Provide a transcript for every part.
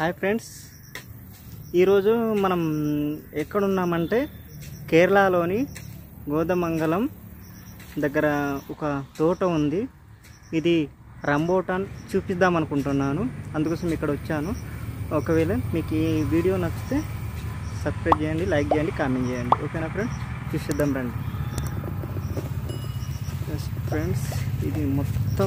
hi friends ఈరోజు మనం ఎక్కడున్నామంటే కేరళలోని గోదమంగళం దగ్గర ఒక తోట ఉంది ఇది రంబోటాన్ చూపిద్దాం అనుకుంటున్నాను అందుకోసం ఇక్కడ వచ్చాను ఒకవేళ మీకు ఈ వీడియో నచ్చితే సబ్స్క్రైబ్ చేయండి లైక్ చేయండి కామెంట్ చేయండి ఓకేనా ఫ్రెండ్స్ చూసిద్దాం రండి ఎస్ ఫ్రెండ్స్ ఇది మొత్తం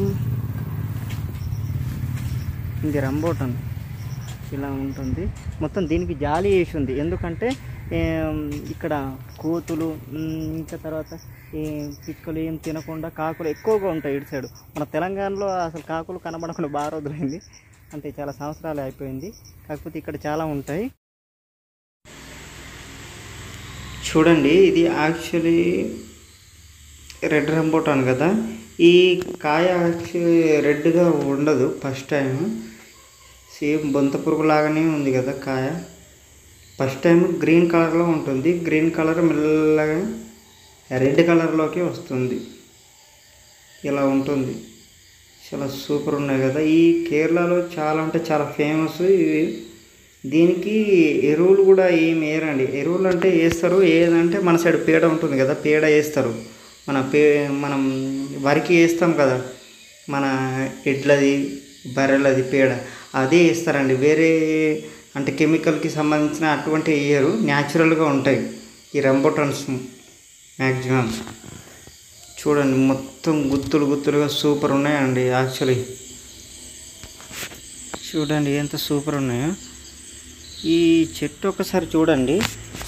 ఇది రంబోటన్ ఇలా ఉంటుంది మొత్తం దీనికి జాలి వేసి ఉంది ఎందుకంటే ఏం, ఇక్కడ కోతులు ఉమ్, ఇంకా తర్వాత ఈ పిక్కలు ఏం తినకుండా కాకులు ఎక్కువగా ఉంటాయి ఇటు సైడు మన తెలంగాణలో అసలు కాకులు కనబడకుండా బాగా రోజులైంది అంటే చాలా సంవత్సరాలు అయిపోయింది కాకపోతే ఇక్కడ చాలా ఉంటాయి చూడండి ఇది యాక్చువల్లీ రెడ్ రంబోటాన్ కదా ఈ కాయ యాక్చువల్లీ రెడ్గా ఉండదు ఫస్ట్ టైం సేమ్ బొంత పురుగు లాగానే ఉంది కదా కాయ ఫస్ట్ టైం గ్రీన్ కలర్లో ఉంటుంది గ్రీన్ కలర్ మెల్లగా రెడ్ కలర్లోకి వస్తుంది ఇలా ఉంటుంది చాలా సూపర్ ఉన్నాయి కదా ఈ కేరళలో చాలా అంటే చాలా ఫేమస్ ఇవి దీనికి ఎరువులు కూడా ఏం వేయరండి ఎరువులు అంటే వేస్తారు ఏదంటే మన సైడ్ పేడ ఉంటుంది కదా పేడ వేస్తారు మన పే మనం వరికి వేస్తాం కదా మన ఎడ్లది బర్రెలది పేడ అదే వేస్తారండి వేరే అంటే కెమికల్కి సంబంధించిన అటువంటి వేయరు న్యాచురల్గా ఉంటాయి ఈ రంబోటన్స్ మ్యాక్సిమం చూడండి మొత్తం గుత్తులు గుత్తులుగా సూపర్ ఉన్నాయండి యాక్చువల్లీ చూడండి ఎంత సూపర్ ఉన్నాయో ఈ చెట్టు ఒకసారి చూడండి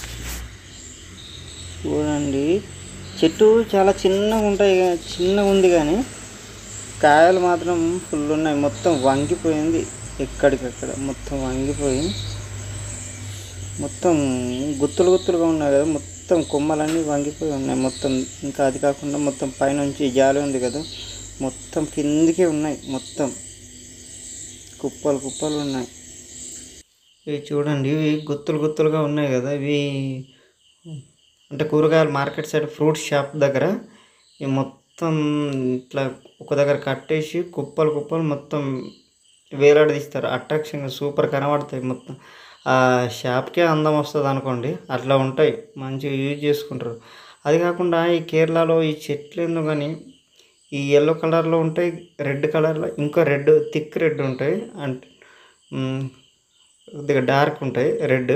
చూడండి చెట్టు చాలా చిన్నగా ఉంటాయి గా- చిన్నగా ఉంది కానీ కాయలు మాత్రం ఫుల్ ఉన్నాయి మొత్తం వంగిపోయింది ఎక్కడికక్కడ మొత్తం వంగిపోయి మొత్తం గుత్తులు గుత్తులుగా ఉన్నాయి కదా మొత్తం కొమ్మలన్నీ వంగిపోయి ఉన్నాయి మొత్తం ఇంకా అది కాకుండా మొత్తం పైనుంచి జాలి ఉంది కదా మొత్తం కిందికే ఉన్నాయి మొత్తం కుప్పలు కుప్పలు ఉన్నాయి ఇవి చూడండి ఇవి గుత్తులు గుత్తులుగా ఉన్నాయి కదా ఇవి అంటే కూరగాయల మార్కెట్ సైడ్ ఫ్రూట్ షాప్ దగ్గర ఇవి మొత్తం ఇట్లా ఒక దగ్గర కట్టేసి కుప్పలు కుప్పలు మొత్తం వేలాడదీస్తారు అట్రాక్షన్గా సూపర్ కనబడతాయి మొత్తం ఆ షాప్కే అందం వస్తుంది అనుకోండి అట్లా ఉంటాయి మంచిగా యూజ్ చేసుకుంటారు అది కాకుండా ఈ కేరళలో ఈ చెట్లు ఏందో కానీ ఈ ఎల్లో కలర్లో ఉంటాయి రెడ్ కలర్లో ఇంకా రెడ్ థిక్ రెడ్ ఉంటాయి అంటే మ్, కొద్దిగా డార్క్ ఉంటాయి రెడ్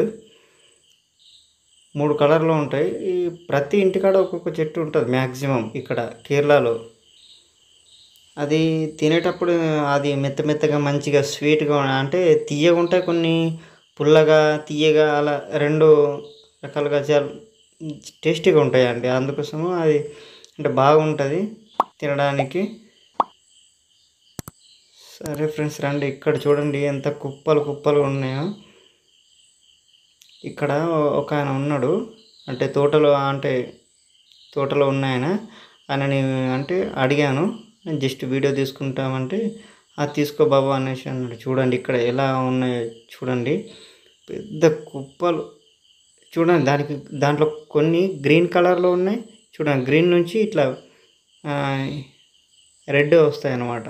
మూడు కలర్లో ఉంటాయి ఈ ప్రతి ఇంటికాడ ఒక్కొక్క చెట్టు ఉంటుంది మ్యాక్సిమం ఇక్కడ కేరళలో అది తినేటప్పుడు అది మెత్త మెత్తగా మంచిగా స్వీట్గా అంటే తీయగా ఉంటాయి కొన్ని పుల్లగా తీయగా అలా రెండు రకాలుగా చాలా టేస్టీగా ఉంటాయి అండి అందుకోసము అది అంటే బాగుంటుంది తినడానికి సరే ఫ్రెండ్స్ రండి ఇక్కడ చూడండి ఎంత కుప్పలు కుప్పలు ఉన్నాయో ఇక్కడ ఒక ఆయన ఉన్నాడు అంటే తోటలో అంటే తోటలో ఉన్నాయన ఆయనని అంటే అడిగాను నేను జస్ట్ వీడియో తీసుకుంటామంటే అది తీసుకో బాబు అనేసి అన్నాడు చూడండి ఇక్కడ ఎలా ఉన్నాయో చూడండి పెద్ద కుప్పలు చూడండి దానికి దాంట్లో కొన్ని గ్రీన్ కలర్లో ఉన్నాయి చూడండి గ్రీన్ నుంచి ఇట్లా రెడ్ వస్తాయి అన్నమాట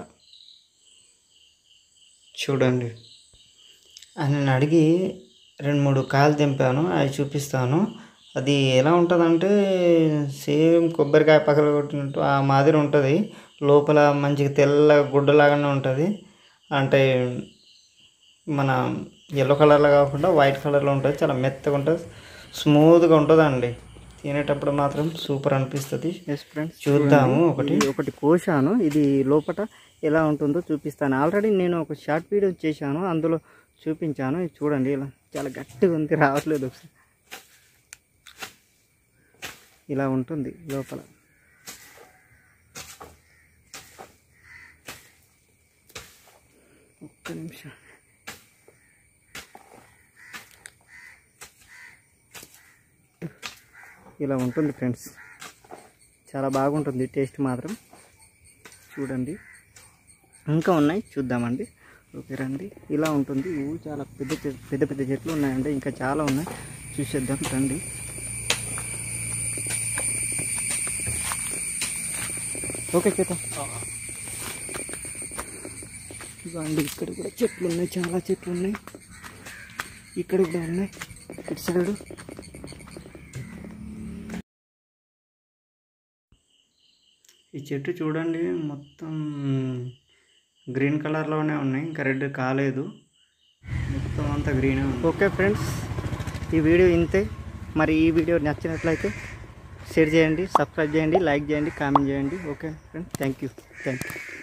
చూడండి ఆయన అడిగి రెండు మూడు కాయలు తెంపాను అవి చూపిస్తాను అది ఎలా ఉంటుందంటే సేమ్ కొబ్బరికాయ పక్కన కొట్టినట్టు ఆ మాదిరి ఉంటుంది లోపల మంచిగా తెల్ల గుడ్డలాగానే ఉంటుంది అంటే మన ఎల్లో కలర్లో కాకుండా వైట్ కలర్లో ఉంటుంది చాలా మెత్తగా ఉంటుంది స్మూత్గా ఉంటుందండి తినేటప్పుడు మాత్రం సూపర్ అనిపిస్తుంది ఎస్ ఫ్రెండ్స్ చూద్దాము ఒకటి ఒకటి కోశాను ఇది లోపల ఎలా ఉంటుందో చూపిస్తాను ఆల్రెడీ నేను ఒక షార్ట్ వీడియో చేశాను అందులో చూపించాను ఇది చూడండి ఇలా చాలా గట్టిగా ఉంది రావట్లేదు ఒకసారి ఇలా ఉంటుంది లోపల ఒక్క నిమిషం ఇలా ఉంటుంది ఫ్రెండ్స్ చాలా బాగుంటుంది టేస్ట్ మాత్రం చూడండి ఇంకా ఉన్నాయి చూద్దామండి ఓకే రండి ఇలా ఉంటుంది ఇవి చాలా పెద్ద చె- పెద్ద పెద్ద చెట్లు ఉన్నాయండి ఇంకా చాలా ఉన్నాయి చూసేద్దాం రండి ఓకే చేత ఇవ్వండి ఇక్కడ కూడా చెట్లు ఉన్నాయి చాలా చెట్లు ఉన్నాయి ఇక్కడ కూడా ఉన్నాయి ఇటు సైడు ఈ చెట్టు చూడండి మొత్తం గ్రీన్ కలర్లోనే ఉన్నాయి ఇంకా రెడ్ కాలేదు మొత్తం అంతా గ్రీనే ఉంది ఓకే ఫ్రెండ్స్ ఈ వీడియో ఇంతే మరి ఈ వీడియో నచ్చినట్లయితే షేర్ చేయండి సబ్స్క్రైబ్ చేయండి లైక్ చేయండి కామెంట్ చేయండి okay friends thank you thank you